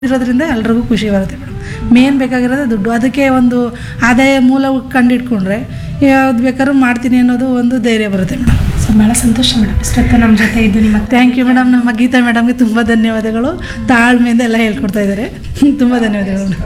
ಇರೋದ್ರಿಂದ ಎಲ್ರಿಗೂ ಖುಷಿ ಬರುತ್ತೆ ಮೇಡಮ್ ಮೇನ್ ಬೇಕಾಗಿರೋದು ದುಡ್ಡು ಅದಕ್ಕೆ ಒಂದು ಆದಾಯ ಮೂಲ ಕಂಡಿಡ್ಕೊಂಡ್ರೆ ಯಾವ್ದು ಬೇಕಾದ್ರೂ ಮಾಡ್ತೀನಿ ಅನ್ನೋದು ಒಂದು ಧೈರ್ಯ ಬರುತ್ತೆ ಮೇಡಮ್ ಸೊ ಭಾಳ ಸಂತೋಷ ಮೇಡಮ್ ಇಷ್ಟೊತ್ತು ನಮ್ಮ ಜೊತೆ ಇದ್ದು ನಿಮ್ಮ ಥ್ಯಾಂಕ್ ಯು ಮೇಡಮ್ ನಮ್ಮ ಗೀತಾ ಮೇಡಮ್ಗೆ ತುಂಬ ಧನ್ಯವಾದಗಳು ತಾಳ್ಮೆಯಿಂದ ಎಲ್ಲ ಹೇಳ್ಕೊಡ್ತಾ ಇದ್ದಾರೆ ತುಂಬ ಧನ್ಯವಾದಗಳು ಮೇಡಮ್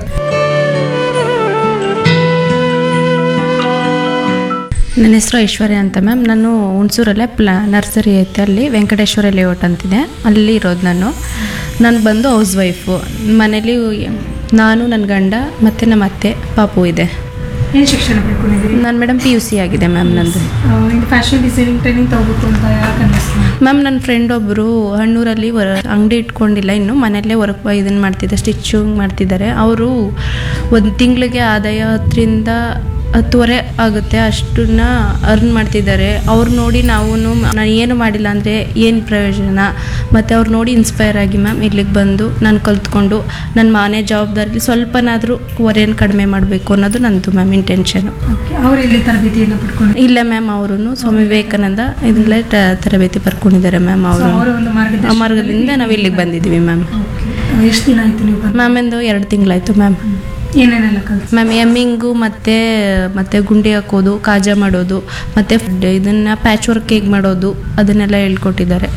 ನನ್ನ ಹೆಸರು ಐಶ್ವರ್ಯ ಅಂತ ಮ್ಯಾಮ್ ನಾನು ಹುಣಸೂರಲ್ಲೇ ಪ್ಲಾ ನರ್ಸರಿ ಐತೆ ಅಲ್ಲಿ ವೆಂಕಟೇಶ್ವರ ಲೇಔಟ್ ಅಂತಿದೆ ಅಲ್ಲಿ ಇರೋದು ನಾನು ನಾನು ಬಂದು ಹೌಸ್ ವೈಫು ಮನೇಲಿ ನಾನು ನನ್ನ ಗಂಡ ಮತ್ತು ನಮ್ಮ ಅತ್ತೆ ಪಾಪು ಇದೆ ಏನು ಶಿಕ್ಷಣ ಪಡ್ಕೊಂಡಿದ್ದೀರಿ ನಾನು ಮೇಡಮ್ ಪಿ ಯು ಸಿ ಆಗಿದೆ ಮ್ಯಾಮ್ ನಂದು ಇದು ಫ್ಯಾಷನ್ ಡಿಸೈನಿಂಗ್ ಟ್ರೈನಿಂಗ್ ತಗೋಬೇಕು ಅಂತ ಯಾಕೆ ಅನ್ನಿಸ್ತು ಮ್ಯಾಮ್ ನನ್ನ ಫ್ರೆಂಡ್ ಒಬ್ಬರು ಹಣ್ಣೂರಲ್ಲಿ ವರ ಅಂಗಡಿ ಇಟ್ಕೊಂಡಿಲ್ಲ ಇನ್ನು ಮನೆಯಲ್ಲೇ ವರ್ಕ್ ಇದನ್ನು ಮಾಡ್ತಿದ್ದಾರೆ ಸ್ಟಿಚಿಂಗ್ ಮಾಡ್ತಿದ್ದಾರೆ ಅವರು ಒಂದು ತಿಂಗಳಿಗೆ ಆದಾಯ ಹತ್ತರಿಂದ ಹತ್ತುವರೆ ಆಗುತ್ತೆ ಅಷ್ಟನ್ನ ಅರ್ನ್ ಮಾಡ್ತಿದ್ದಾರೆ ಅವ್ರು ನೋಡಿ ನಾವು ನಾನು ಏನು ಮಾಡಿಲ್ಲ ಅಂದರೆ ಏನು ಪ್ರಯೋಜನ ಮತ್ತು ಅವ್ರು ನೋಡಿ ಇನ್ಸ್ಪೈರ್ ಆಗಿ ಮ್ಯಾಮ್ ಇಲ್ಲಿಗೆ ಬಂದು ನಾನು ಕಲ್ತ್ಕೊಂಡು ನನ್ನ ಮನೆ ಜವಾಬ್ದಾರಿ ಸ್ವಲ್ಪನಾದರೂ ಹೊರೆಯನ್ನು ಕಡಿಮೆ ಮಾಡಬೇಕು ಅನ್ನೋದು ನಂದು ಮ್ಯಾಮ್ ಇಂಟೆನ್ಷನು ಓಕೆ ಅವ್ರು ಇಲ್ಲಿ ತರಬೇತಿಯನ್ನು ಪಡ್ಕೊಂಡು ಇಲ್ಲ ಮ್ಯಾಮ್ ಅವರು ಸ್ವಾಮಿ ವಿವೇಕಾನಂದ ಇದರಲ್ಲೇ ಟ- ತರಬೇತಿ ಪಡ್ಕೊಂಡಿದ್ದಾರೆ ಮ್ಯಾಮ್ ಅವರು ಅವರ ಒಂದು ಆ ಮಾರ್ಗದರ್ಶನ ಮಾರ್ಗದಿಂದ ನಾವು ಇಲ್ಲಿಗೆ ಬಂದಿದ್ದೀವಿ ಮ್ಯಾಮ್ ಓಕೆ ಎಷ್ಟು ದಿನ ಆಯ್ತು ನೀವು ಬಂದು ಮ್ಯಾಮ್ ಎಂದು ಎರಡು ತಿಂಗಳಾಯಿತು ಮ್ಯಾಮ್ ಏನೇನೆಲ್ಲ ಕಲಿತು ಮ್ಯಾಮ್ ಎಮ್ಮಿಂಗು ಮತ್ತು ಮತ್ತು ಗುಂಡಿ ಹಾಕೋದು ಕಾಜಾ ಮಾಡೋದು ಮತ್ತು ಇದನ್ನು ಪ್ಯಾಚ್ ವರ್ಕ್ ಹೇಗೆ ಮಾಡೋದು ಅದನ್ನೆಲ್ಲ ಹೇಳ್ಕೊಟ್ಟಿದ್ದಾರೆ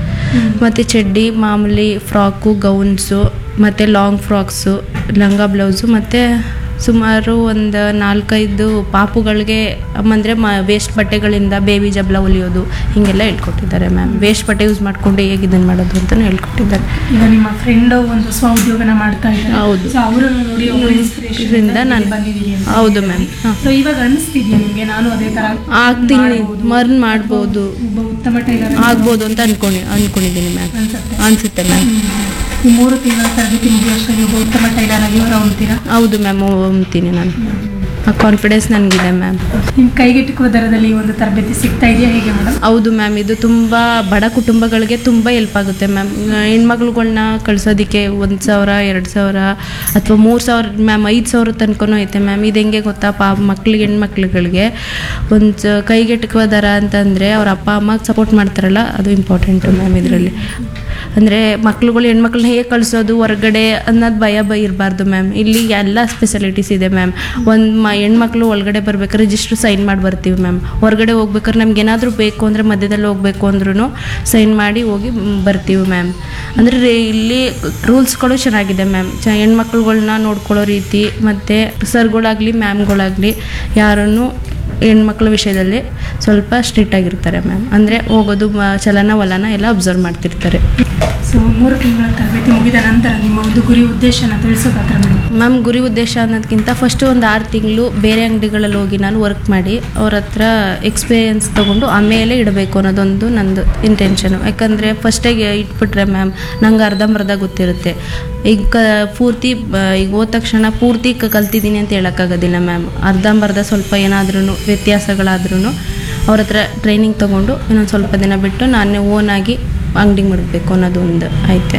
ಮತ್ತು ಚಡ್ಡಿ ಮಾಮೂಲಿ ಫ್ರಾಕು ಗೌನ್ಸು ಮತ್ತು ಲಾಂಗ್ ಫ್ರಾಕ್ಸು ಲಂಗ ಬ್ಲೌಸು ಮತ್ತು ಸುಮಾರು ಒಂದು ನಾಲ್ಕೈದು ಪಾಪುಗಳಿಗೆ ಅಂದರೆ ಮ ವೇಸ್ಟ್ ಬಟ್ಟೆಗಳಿಂದ ಬೇಬಿ ಜಬ್ಲ ಹೊಲಿಯೋದು ಹೀಗೆಲ್ಲ ಹೇಳ್ಕೊಟ್ಟಿದ್ದಾರೆ ಮ್ಯಾಮ್ ವೇಸ್ಟ್ ಬಟ್ಟೆ ಯೂಸ್ ಮಾಡಿಕೊಂಡು ಹೇಗೆ ಇದನ್ನು ಮಾಡೋದು ಅಂತಲೂ ಹೇಳ್ಕೊಟ್ಟಿದ್ದಾರೆ ಈಗ ನಿಮ್ಮ ಫ್ರೆಂಡ್ ಒಂದು ಸ್ವ ಉದ್ಯೋಗನ ಮಾಡ್ತಾ ಇದ್ದಾರೆ ಹೌದು. ಸೊ ಅವರನ್ನು ನೋಡಿ ಒಬ್ಬ inspiration ಇದರಿಂದ ಇಂದ ನಾನು ಬಂದಿದ್ದೀರಿ ಅಂತ. ಹೌದು ಮ್ಯಾಮ್ ಹಾಂ ಸೊ ಇವಾಗ ಅನಿಸ್ತಿದ್ಯಾ ನಿಮಗೆ ನಾನು ಅದೇ ತರ ಆಗ್ತೀನಿ ಮಾಡ್ಬೋದು. ಮರ್ನ್ ಮಾಡ್ಬೋದು ಒಬ್ಬ ಉತ್ತಮ ಟೈಲರ್ ಆಗ್ಬೋದು ಅಂತ ಅನ್ಕೊಂಡು ಅನ್ಕೊಂಡಿದ್ದೀನಿ ಮ್ಯಾಮ್ ಅನ್ಸುತ್ತೆ ಅನ್ಸುತ್ತೆ ಮ್ಯಾಮ್ ಈ ಮೂರು ತಿಂಗಳ ತರಬೇತಿ ಮುಗಿಯುವಷ್ಟರಲ್ಲಿ ಒಬ್ಬ ಉತ್ತಮ ಟೈಲರ್ ಆಗಿ ಹೊರ ಹೊಮ್ತೀರಾ ಹೌದು ಮ್ಯಾಮ್ ಅಂತೀನಿ ನಾನು ಆ ಕಾನ್ಫಿಡೆನ್ಸ್ ನನಗಿದೆ ಮ್ಯಾಮ್ ನಿಮ್ ಕೈಗೆಟುಕುವ ದರದಲ್ಲಿ ಈ ಒಂದು ತರಬೇತಿ ಸಿಗ್ತಾ ಇದೆಯಾ ಹೇಗೆ ಮೇಡಮ್ ಹೌದು ಮ್ಯಾಮ್ ಇದು ತುಂಬ ಬಡ ಕುಟುಂಬಗಳಿಗೆ ತುಂಬ ಹೆಲ್ಪ್ ಆಗುತ್ತೆ ಮ್ಯಾಮ್ ಹೆಣ್ಮಕ್ಳುಗಳ್ನ ಕಳ್ಸೋದಕ್ಕೆ ಒಂದು ಸಾವಿರ ಎರಡು ಸಾವಿರ ಅಥವಾ ಮೂರು ಸಾವಿರ ಮ್ಯಾಮ್ ಐದು ಸಾವಿರ ತನಕನೂ ಐತೆ ಮ್ಯಾಮ್ ಇದು ಹೆಂಗೆ ಗೊತ್ತಾ ಪಾ ಮಕ್ಳಿಗೆ ಹೆಣ್ಮಕ್ಳುಗಳಿಗೆ ಒಂದು ಕೈಗೆಟುಕುವ ದರ ಅಂತಂದರೆ ಅವ್ರ ಅಪ್ಪ ಅಮ್ಮ ಸಪೋರ್ಟ್ ಮಾಡ್ತಾರಲ್ಲ ಅದು ಇಂಪಾರ್ಟೆಂಟು ಮ್ಯಾಮ್ ಇದರಲ್ಲಿ ಅಂದರೆ ಮಕ್ಳುಗಳು ಹೆಣ್ಮಕ್ಳನ್ನ ಹೇಗೆ ಕಳಿಸೋದು ಹೊರಗಡೆ ಅನ್ನೋದು ಭಯ ಭಯ ಇರಬಾರ್ದು ಮ್ಯಾಮ್ ಇಲ್ಲಿ ಎಲ್ಲ ಫೆಸಿಲಿಟೀಸ್ ಇದೆ ಮ್ಯಾಮ್ ಒಂದು ಮ ಹೆಣ್ಮಕ್ಳು ಒಳಗಡೆ ಬರ್ಬೇಕಾದ್ರೆ ರಿಜಿಸ್ಟ್ರ್ ಸೈನ್ ಮಾಡಿ ಬರ್ತೀವಿ ಮ್ಯಾಮ್ ಹೊರಗಡೆ ಹೋಗ್ಬೇಕಾದ್ರೆ ನಮ್ಗೆ ಏನಾದರೂ ಬೇಕು ಅಂದರೆ ಮಧ್ಯದಲ್ಲಿ ಹೋಗ್ಬೇಕು ಅಂದ್ರೂ ಸೈನ್ ಮಾಡಿ ಹೋಗಿ ಮ್, ಬರ್ತೀವಿ ಮ್ಯಾಮ್ ಅಂದರೆ ಇಲ್ಲಿ ರೂಲ್ಸ್ಗಳು ಚೆನ್ನಾಗಿದೆ ಮ್ಯಾಮ್ ಚ ಹೆಣ್ಮಕ್ಳುಗಳ್ನ ನೋಡ್ಕೊಳ್ಳೋ ರೀತಿ ಮತ್ತು ಸರ್ಗಳಾಗಲಿ ಮ್ಯಾಮ್ಗಳಾಗಲಿ ಯಾರನ್ನು ಹೆಣ್ಮಕ್ಳ ವಿಷಯದಲ್ಲಿ ಸ್ವಲ್ಪ ಸ್ಟ್ರಿಕ್ಟ್ ಆಗಿರ್ತಾರೆ ಮ್ಯಾಮ್ ಅಂದರೆ ಹೋಗೋದು ಮ- ಚಲನ ವಲನ ಎಲ್ಲ ಅಬ್ಸರ್ವ್ ಮಾಡ್ತಿರ್ತಾರೆ ಸೊ ಮೂರು ತಿಂಗಳ ತರಬೇತಿ ಮುಗಿದ ನಂತರ ನಿಮ್ಮ ಒಂದು ಗುರಿ ಉದ್ದೇಶನ ತಿಳಿಸೋದಾದ್ರೆ ಮೇಡಮ್ ಮ್ಯಾಮ್ ಗುರಿ ಉದ್ದೇಶ ಅನ್ನೋದಕ್ಕಿಂತ ಫಸ್ಟು ಒಂದು ಆರು ತಿಂಗಳು ಬೇರೆ ಅಂಗಡಿಗಳಲ್ಲಿ ಹೋಗಿ ನಾನು ವರ್ಕ್ ಮಾಡಿ ಅವ್ರ ಹತ್ರ ಎಕ್ಸ್ಪೀರಿಯನ್ಸ್ ತೊಗೊಂಡು ಆಮೇಲೆ ಇಡಬೇಕು ಅನ್ನೋದೊಂದು ನಂದು ಇಂಟೆನ್ಷನು ಯಾಕಂದರೆ ಫಸ್ಟಿಗೆ ಇಟ್ಬಿಟ್ರೆ ಮ್ಯಾಮ್ ನಂಗೆ ಅರ್ಧಂಬರ್ಧ ಗೊತ್ತಿರುತ್ತೆ ಈಗ ಕ ಪೂರ್ತಿ ಬ- ಈಗ ಹೋದ ತಕ್ಷಣ ಪೂರ್ತಿ ಕ- ಕಲ್ತಿದ್ದೀನಿ ಅಂತ ಹೇಳೋಕ್ಕಾಗೋದಿಲ್ಲ ಮ್ಯಾಮ್ ಅರ್ಧಂಬರ್ಧ ಸ್ವಲ್ಪ ಏನಾದ್ರೂ ವ್ಯತ್ಯಾಸಗಳಾದ್ರೂ ಅವ್ರ ಹತ್ರ ಟ್ರೈನಿಂಗ್ ತೊಗೊಂಡು ಇನ್ನೊಂದು ಸ್ವಲ್ಪ ದಿನ ಬಿಟ್ಟು ನಾನೇ ಓನಾಗಿ ಅಂಗಡಿ ಮಾಡಬೇಕು ಅನ್ನೋದು ಒಂದು ಐತೆ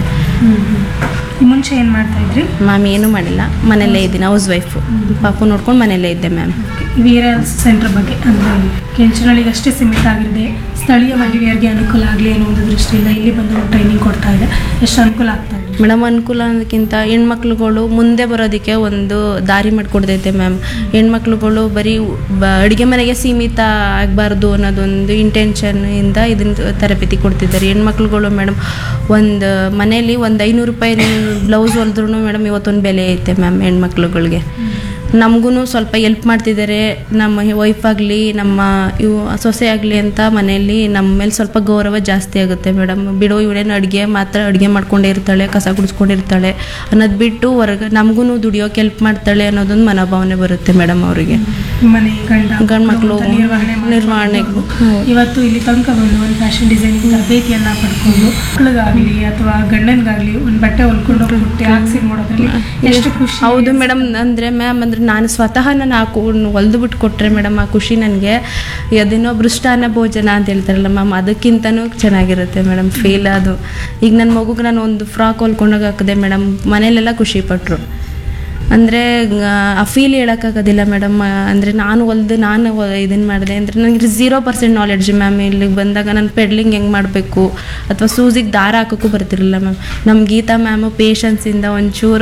ಈ ಮುಂಚೆ ಏನು ಮಾಡ್ತಾ ಇದ್ರಿ ಮ್ಯಾಮ್ ಏನೂ ಮಾಡಿಲ್ಲ ಮನೆಯಲ್ಲೇ ಇದ್ದೀನಿ ಹೌಸ್ ವೈಫು ಪಾಪು ನೋಡ್ಕೊಂಡು ಮನೆಯಲ್ಲೇ ಇದ್ದೆ ಮ್ಯಾಮ್ ವೀರ ಸೆಂಟರ್ ಬಗ್ಗೆ ಅಂದರೆ ಕೆಂಚನಹಳ್ಳಿಗೆ ಅಷ್ಟೇ ಸೀಮಿತ ಆಗಿರದೆ ಸ್ಥಳೀಯ ಮಹಿಳೆಯರಿಗೆ ಅನುಕೂಲ ಆಗಲಿ ಅನ್ನೋ ಒಂದು ದೃಷ್ಟಿಯಿಂದ ಇಲ್ಲಿ ಬಂದು ಟ್ರೈನಿಂಗ್ ಕೊಡ್ತಾ ಇದೆ ಎಷ್ಟು ಅನುಕೂಲ ಆಗ್ತಾ ಇದೆ ಮೇಡಮ್ ಅನುಕೂಲ ಅನ್ನೋದಕ್ಕಿಂತ ಹೆಣ್ಮಕ್ಳುಗಳು ಮುಂದೆ ಬರೋದಕ್ಕೆ ಒಂದು ದಾರಿ ಮಾಡಿಕೊಡ್ತೈತೆ ಮ್ಯಾಮ್ ಹೆಣ್ಮಕ್ಳುಗಳು ಬರೀ ಬ ಅಡುಗೆ ಮನೆಗೆ ಸೀಮಿತ ಆಗಬಾರ್ದು ಅನ್ನೋದೊಂದು ಇಂಟೆನ್ಷನ್ ಇಂದ ಇದನ್ನ ತರಬೇತಿ ಕೊಡ್ತಿದ್ದಾರೆ ಹೆಣ್ಮಕ್ಳುಗಳು ಮೇಡಮ್ ಒಂದು ಮನೇಲಿ ಒಂದು ಐನೂರು ರೂಪಾಯಿ ಬ್ಲೌಸ್ ಹೊಲಿದ್ರೂ ಮೇಡಮ್ ಇವತ್ತೊಂದು ಬೆಲೆ ಐತೆ ಮ್ಯಾಮ್ ಹೆಣ್ಮಕ್ಳುಗಳಿಗೆ ನಮಗೂ ಸ್ವಲ್ಪ ಎಲ್ಪ್ ಮಾಡ್ತಿದ್ದಾರೆ ನಮ್ಮ ವೈಫ್ ಆಗಲಿ ನಮ್ಮ ಇವು ಸೊಸೆ ಆಗಲಿ ಅಂತ ಮನೆಯಲ್ಲಿ ನಮ್ಮ ಮೇಲೆ ಸ್ವಲ್ಪ ಗೌರವ ಜಾಸ್ತಿ ಆಗುತ್ತೆ ಮೇಡಮ್ ಬಿಡೋ ಇವಳೇನು ಅಡುಗೆ ಮಾತ್ರ ಅಡುಗೆ ಮಾಡ್ಕೊಂಡೇ ಇರ್ತಾಳೆ ಕಸ ಗುಡಿಸ್ಕೊಂಡಿರ್ತಾಳೆ ಅನ್ನೋದು ಬಿಟ್ಟು ಹೊರಗೆ ನಮಗೂ ದುಡಿಯೋಕೆ ಹೆಲ್ಪ್ ಮಾಡ್ತಾಳೆ ಅನ್ನೋದೊಂದು ಮನೋಭಾವನೆ ಬರುತ್ತೆ ಮೇಡಮ್ ಅವರಿಗೆ ಮನೆ ಗಂಡ ಗಂಡು ಮಕ್ಕಳು ಕುಟುಂಬದ ನಿರ್ವಹಣೆ ಮಾಡ್ಕೊಂಡು ನಿರ್ವಹಣೆಗೂ ಇವತ್ತು ಇಲ್ಲಿ ತನಕ ಬಂದು ಒಂದು ಫ್ಯಾಷನ್ ಡಿಸೈನಿಂಗ್ ತರಬೇತಿಯನ್ನ ಪಡ್ಕೊಂಡು ಮಕ್ಕಳಿಗಾಗಲಿ ಅಥವಾ ಗಂಡನಿಗಾಗಲಿ ಒಂದು ಬಟ್ಟೆ ಹೊಲ್ಕೊಂಡು ಹೋಗಿ ಬುಟ್ಟಿ ಹಾಕ್ಸಿ ನೋಡೋದ್ರಲ್ಲಿ ಎಷ್ಟು ಖುಷಿ ಹೌದು ಮೇಡಮ್ ಅಂದರೆ ಮ್ಯಾಮ್ ಅಂದರೆ ನಾನು ಸ್ವತಃ ನಾನು ಹಾಕೊಂಡು ಹೊಲ್ದು ಬಿಟ್ಟು ಕೊಟ್ಟರೆ ಮೇಡಮ್ ಆ ಖುಷಿ ನನಗೆ ಅದೇನೋ ಬೃಷ್ಟಾನ ಭೋಜನ ಅಂತ ಹೇಳ್ತಾರಲ್ಲ ಮ್ಯಾಮ್ ಅದಕ್ಕಿಂತನೂ ಚೆನ್ನಾಗಿರುತ್ತೆ ಮೇಡಮ್ ಫೀಲ್ ಅದು ಈಗ ನನ್ನ ಮಗುಗೆ ನಾನು ಒಂದು ಫ್ರಾಕ್ ಹೊಲ್ಕೊಂಡೋಗಿ ಹಾಕಿದೆ ಮೇಡಮ್ ಮನೇಲೆಲ್ಲ ಖುಷಿ ಪಟ್ಟರು ಅಂದರೆ ಆ ಫೀಲ್ ಹೇಳೋಕ್ಕಾಗೋದಿಲ್ಲ ಮೇಡಮ್ ಅಂದರೆ ನಾನು ಹೊಲ್ದು ನಾನು ಇದನ್ನು ಮಾಡಿದೆ ಅಂದರೆ ನನಗೆ ಝೀರೋ ಪರ್ಸೆಂಟ್ ನಾಲೆಡ್ಜ್ ಮ್ಯಾಮ್ ಇಲ್ಲಿಗೆ ಬಂದಾಗ ನಾನು ಪೆಡ್ಲಿಂಗ್ ಹೆಂಗೆ ಮಾಡಬೇಕು ಅಥವಾ ಸೂಜಿಗೆ ದಾರ ಹಾಕೋಕ್ಕೂ ಬರ್ತಿರಲಿಲ್ಲ ಮ್ಯಾಮ್ ನಮ್ಮ ಗೀತಾ ಮ್ಯಾಮು ಪೇಷನ್ಸಿಂದ ಒಂಚೂರು